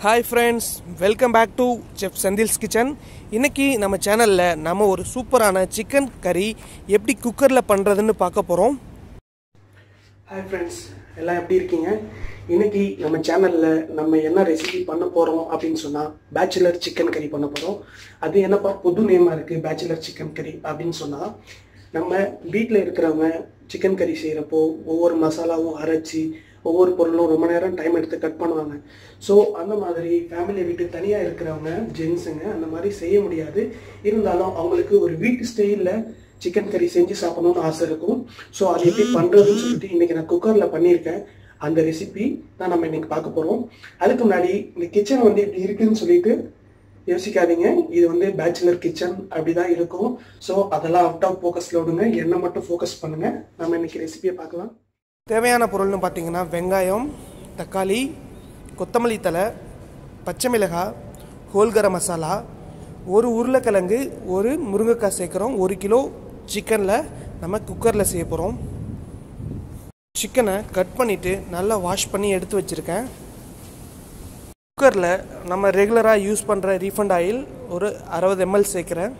hi friends welcome back to chef Senthil's kitchen இன்னைக்கு நம்ம சேனலில் நம்ம ஒரு சூப்பரான சிக்கன் கறி எப்படி குக்கரில் பண்ணுறதுன்னு பார்க்க போகிறோம் ஹாய் ஃப்ரெண்ட்ஸ் எல்லாம் எப்படி இருக்கீங்க இன்னைக்கு நம்ம சேனலில் நம்ம என்ன ரெசிபி பண்ண போகிறோம் அப்படின்னு சொன்னால் பேச்சுலர் சிக்கன் கறி பண்ண போகிறோம் அது என்னப்பா புது நேமாக இருக்குது பேச்சுலர் சிக்கன் கறி அப்படின்னு சொன்னால் நம்ம வீட்டில் இருக்கிறவங்க சிக்கன் கறி செய்கிறப்போ ஒவ்வொரு மசாலாவும் அரைச்சி ஒவ்வொரு பொருளும் ரொம்ப நேரம் டைம் எடுத்து கட் பண்ணுவாங்க ஸோ அந்த மாதிரி ஃபேமிலியை விட்டு தனியாக இருக்கிறவங்க ஜென்ஸுங்க அந்த மாதிரி செய்ய முடியாது இருந்தாலும் அவங்களுக்கு ஒரு வீட்டு ஸ்டைலில் சிக்கன் கறி செஞ்சு சாப்பிடணும்னு ஆசை இருக்கும் ஸோ அது எப்படி பண்ணுறதுன்னு சொல்லிட்டு இன்னைக்கு நான் குக்கரில் பண்ணியிருக்கேன் அந்த ரெசிபி தான் நம்ம இன்னைக்கு பார்க்க போகிறோம் அதுக்கு முன்னாடி இந்த கிச்சன் வந்து இப்படி இருக்குன்னு சொல்லிட்டு யோசிக்காதீங்க இது வந்து பேச்சுலர் கிச்சன் அப்படிதான் இருக்கும் ஸோ அதெல்லாம் அவுட் ஆஃப் ஃபோக்கஸில் விடுங்க என்ன மட்டும் ஃபோக்கஸ் பண்ணுங்க நம்ம இன்னைக்கு ரெசிபியை பார்க்கலாம் தேவையான பொருள்னு பார்த்தீங்கன்னா வெங்காயம் தக்காளி கொத்தமல்லி தலை பச்சை மிளகாய் ஹோல்கர மசாலா ஒரு உருளைக்கிழங்கு ஒரு முருங்கைக்காய் சேர்க்குறோம் ஒரு கிலோ சிக்கனில் நம்ம குக்கரில் செய்ய போகிறோம் சிக்கனை கட் பண்ணிவிட்டு நல்லா வாஷ் பண்ணி எடுத்து வச்சுருக்கேன் குக்கரில் நம்ம ரெகுலராக யூஸ் பண்ணுற ரீஃபண்ட் ஆயில் ஒரு அறுபது எம்எல் சேர்க்குறேன்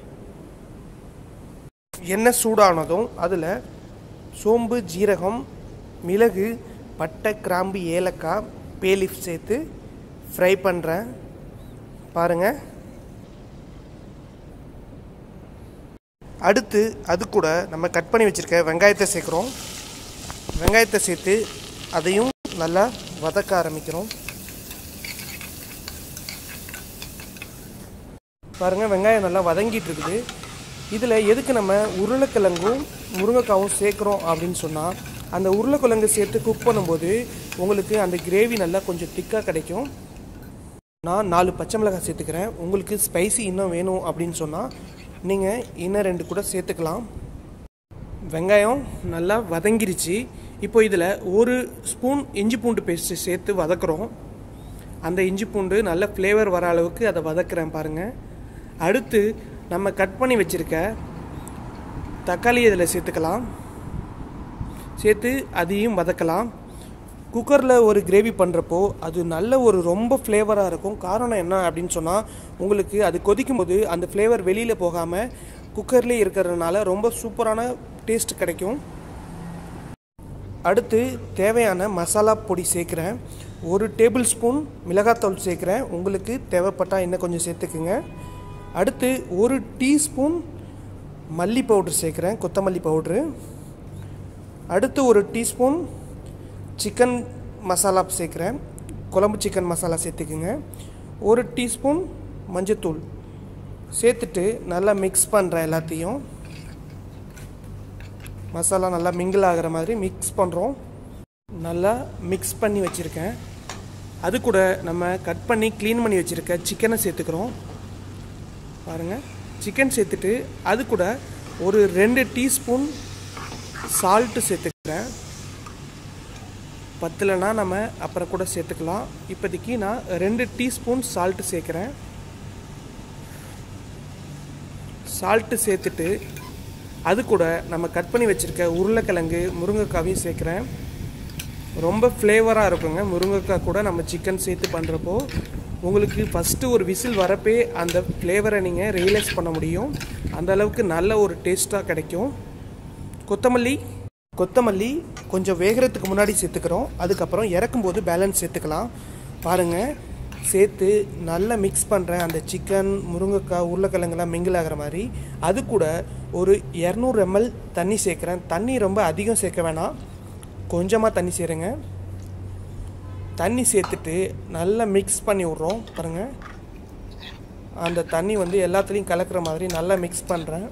எண்ணெய் சூடானதும் அதில் சோம்பு ஜீரகம் மிளகு பட்டை கிராம்பு ஏலக்காய் பேலிஃப் சேர்த்து ஃப்ரை பண்ணுறேன் பாருங்கள் அடுத்து அது கூட நம்ம கட் பண்ணி வச்சுருக்க வெங்காயத்தை சேர்க்குறோம் வெங்காயத்தை சேர்த்து அதையும் நல்லா வதக்க ஆரம்பிக்கிறோம் பாருங்கள் வெங்காயம் நல்லா வதங்கிட்டு இருக்குது இதில் எதுக்கு நம்ம உருளைக்கிழங்கும் முருங்கைக்காவும் சேர்க்குறோம் அப்படின்னு சொன்னால் அந்த உருளைக்கிழங்கு சேர்த்து குக் பண்ணும்போது உங்களுக்கு அந்த கிரேவி நல்லா கொஞ்சம் திக்காக கிடைக்கும் நான் நாலு பச்சை மிளகாய் சேர்த்துக்கிறேன் உங்களுக்கு ஸ்பைசி இன்னும் வேணும் அப்படின்னு சொன்னால் நீங்கள் இன்னும் ரெண்டு கூட சேர்த்துக்கலாம் வெங்காயம் நல்லா வதங்கிருச்சு இப்போ இதில் ஒரு ஸ்பூன் இஞ்சி பூண்டு பேஸ்ட்டு சேர்த்து வதக்குறோம் அந்த இஞ்சி பூண்டு நல்ல ஃப்ளேவர் வர அளவுக்கு அதை வதக்குறேன் பாருங்கள் அடுத்து நம்ம கட் பண்ணி வச்சுருக்க தக்காளி இதில் சேர்த்துக்கலாம் சேர்த்து அதையும் வதக்கலாம் குக்கரில் ஒரு கிரேவி பண்ணுறப்போ அது நல்ல ஒரு ரொம்ப ஃப்ளேவராக இருக்கும் காரணம் என்ன அப்படின்னு சொன்னால் உங்களுக்கு அது கொதிக்கும் போது அந்த ஃப்ளேவர் வெளியில் போகாமல் குக்கர்லேயே இருக்கிறதுனால ரொம்ப சூப்பரான டேஸ்ட் கிடைக்கும் அடுத்து தேவையான மசாலா பொடி சேர்க்குறேன் ஒரு டேபிள் ஸ்பூன் மிளகாத்தூள் சேர்க்குறேன் உங்களுக்கு தேவைப்பட்டால் இன்னும் கொஞ்சம் சேர்த்துக்குங்க அடுத்து ஒரு டீஸ்பூன் மல்லி பவுட்ரு சேர்க்குறேன் கொத்தமல்லி பவுட்ரு அடுத்து ஒரு டீஸ்பூன் சிக்கன் மசாலா சேர்க்குறேன் குழம்பு சிக்கன் மசாலா சேர்த்துக்குங்க ஒரு டீஸ்பூன் மஞ்சத்தூள் சேர்த்துட்டு நல்லா மிக்ஸ் பண்ணுறேன் எல்லாத்தையும் மசாலா நல்லா மிங்கிள் ஆகிற மாதிரி மிக்ஸ் பண்ணுறோம் நல்லா மிக்ஸ் பண்ணி வச்சுருக்கேன் அது கூட நம்ம கட் பண்ணி க்ளீன் பண்ணி வச்சுருக்க சிக்கனை சேர்த்துக்கிறோம் பாருங்கள் சிக்கன் சேர்த்துட்டு அது கூட ஒரு ரெண்டு டீஸ்பூன் சால்ட்டு சேர்த்துக்கிறேன் பத்தலைனா நம்ம அப்புறம் கூட சேர்த்துக்கலாம் இப்போதைக்கு நான் ரெண்டு டீஸ்பூன் சால்ட்டு சேர்க்குறேன் சால்ட்டு சேர்த்துட்டு அது கூட நம்ம கட் பண்ணி வச்சுருக்க உருளைக்கிழங்கு முருங்கைக்காவையும் சேர்க்குறேன் ரொம்ப ஃப்ளேவராக இருக்குங்க முருங்கைக்காய் கூட நம்ம சிக்கன் சேர்த்து பண்ணுறப்போ உங்களுக்கு ஃபஸ்ட்டு ஒரு விசில் வரப்பே அந்த ஃப்ளேவரை நீங்கள் ரியலைஸ் பண்ண முடியும் அந்த அளவுக்கு நல்ல ஒரு டேஸ்ட்டாக கிடைக்கும் கொத்தமல்லி கொத்தமல்லி கொஞ்சம் வேகிறதுக்கு முன்னாடி சேர்த்துக்கிறோம் அதுக்கப்புறம் இறக்கும்போது பேலன்ஸ் சேர்த்துக்கலாம் பாருங்கள் சேர்த்து நல்லா மிக்ஸ் பண்ணுறேன் அந்த சிக்கன் முருங்கைக்காய் உருளைக்கிழங்குலாம் மிங்கிள் ஆகிற மாதிரி அது கூட ஒரு இரநூறு எம்எல் தண்ணி சேர்க்குறேன் தண்ணி ரொம்ப அதிகம் சேர்க்க வேணாம் கொஞ்சமாக தண்ணி சேருங்க தண்ணி சேர்த்துட்டு நல்லா மிக்ஸ் பண்ணி விட்றோம் பாருங்கள் அந்த தண்ணி வந்து எல்லாத்துலேயும் கலக்கிற மாதிரி நல்லா மிக்ஸ் பண்ணுறேன்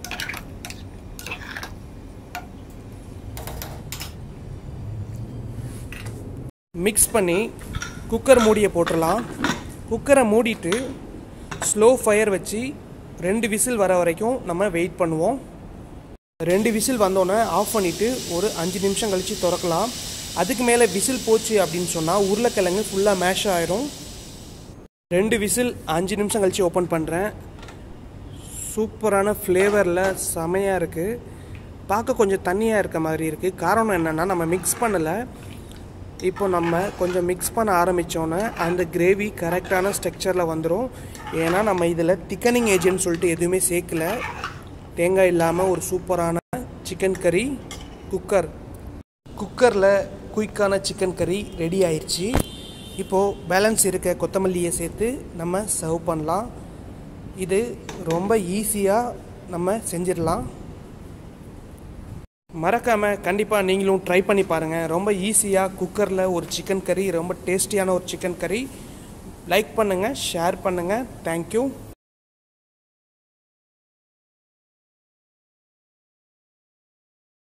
மிக்ஸ் பண்ணி குக்கர் மூடியை போட்டுடலாம் குக்கரை மூடிட்டு ஸ்லோ ஃபயர் வச்சு ரெண்டு விசில் வர வரைக்கும் நம்ம வெயிட் பண்ணுவோம் ரெண்டு விசில் வந்தோடனே ஆஃப் பண்ணிவிட்டு ஒரு அஞ்சு நிமிஷம் கழித்து திறக்கலாம் அதுக்கு மேலே விசில் போச்சு அப்படின்னு சொன்னால் உருளைக்கிழங்கு ஃபுல்லாக மேஷ் ஆயிரும் ரெண்டு விசில் அஞ்சு நிமிஷம் கழித்து ஓப்பன் பண்ணுறேன் சூப்பரான ஃப்ளேவரில் செமையாக இருக்குது பார்க்க கொஞ்சம் தண்ணியாக இருக்க மாதிரி இருக்குது காரணம் என்னென்னா நம்ம மிக்ஸ் பண்ணலை இப்போ நம்ம கொஞ்சம் மிக்ஸ் பண்ண ஆரம்பித்தோன்னே அந்த கிரேவி கரெக்டான ஸ்ட்ரக்சரில் வந்துடும் ஏன்னா நம்ம இதில் திக்கனிங் ஏஜென்ட் சொல்லிட்டு எதுவுமே சேர்க்கல தேங்காய் இல்லாமல் ஒரு சூப்பரான சிக்கன் கறி குக்கர் குக்கரில் குயிக்கான சிக்கன் கறி ரெடி ஆயிடுச்சு இப்போது பேலன்ஸ் இருக்க கொத்தமல்லியை சேர்த்து நம்ம சர்வ் பண்ணலாம் இது ரொம்ப ஈஸியாக நம்ம செஞ்சிடலாம் மறக்காமல் கண்டிப்பாக நீங்களும் ட்ரை பண்ணி பாருங்கள் ரொம்ப ஈஸியாக குக்கரில் ஒரு சிக்கன் கறி ரொம்ப டேஸ்டியான ஒரு சிக்கன் கறி லைக் பண்ணுங்கள் ஷேர் பண்ணுங்கள் தேங்க்யூ